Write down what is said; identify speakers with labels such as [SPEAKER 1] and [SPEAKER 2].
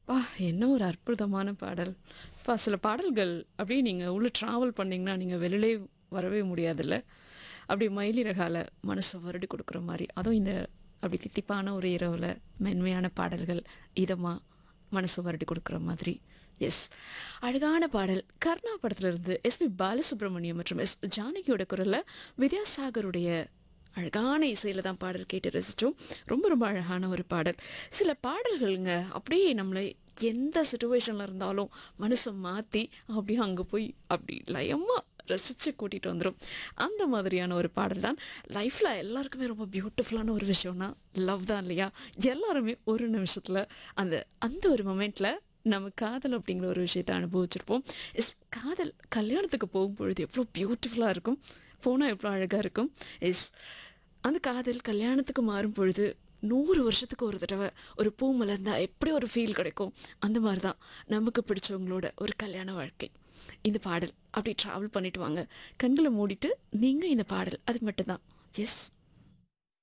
[SPEAKER 1] பா என்ன ஒரு அற்புதமான பாடல் பா சில பாடல்கள் அப்படியே நீங்கள் உள்ள ட்ராவல் பண்ணிங்கன்னா நீங்கள் வெளியிலே வரவே முடியாதுல்ல அப்படி மயிலிறகால மனசை வருடி கொடுக்குற மாதிரி அதுவும் இந்த அப்படி தித்திப்பான ஒரு இரவில் மென்மையான பாடல்கள் இதமாக மனசு வருடி கொடுக்குற மாதிரி எஸ் அழகான பாடல் கர்ணா படத்திலிருந்து எஸ்பி பாலசுப்ரமணியம் மற்றும் எஸ் ஜானகியோட குரலில் வித்யாசாகருடைய அழகான இசையில் தான் பாடல் கேட்டு ரசித்தோம் ரொம்ப ரொம்ப அழகான ஒரு பாடல் சில பாடல்கள்ங்க அப்படியே நம்மளை எந்த சுச்சுவேஷனில் இருந்தாலும் மனசை மாற்றி அப்படியே அங்கே போய் அப்படி லயமாக ரசித்து கூட்டிகிட்டு வந்துடும் அந்த மாதிரியான ஒரு பாடல் தான் லைஃப்பில் எல்லாருக்குமே ரொம்ப பியூட்டிஃபுல்லான ஒரு விஷயம்னா லவ் தான் இல்லையா எல்லாருமே ஒரு நிமிஷத்தில் அந்த அந்த ஒரு மொமெண்ட்டில் நம்ம காதல் அப்படிங்கிற ஒரு விஷயத்தை அனுபவிச்சிருப்போம் இஸ் காதல் கல்யாணத்துக்கு போகும்பொழுது எவ்வளோ பியூட்டிஃபுல்லாக இருக்கும் போனால் எவ்வளோ அழகாக இருக்கும் இஸ் அந்த காதல் கல்யாணத்துக்கு மாறும் பொழுது நூறு வருஷத்துக்கு ஒரு தடவை ஒரு பூ மலர்ந்தா எப்படி ஒரு ஃபீல் கிடைக்கும் அந்த மாதிரி தான் நமக்கு பிடிச்சவங்களோட ஒரு கல்யாண வாழ்க்கை இந்த பாடல் அப்படி ட்ராவல் பண்ணிட்டு வாங்க கண்களை மூடிட்டு நீங்கள் இந்த பாடல் அது மட்டும்தான் எஸ்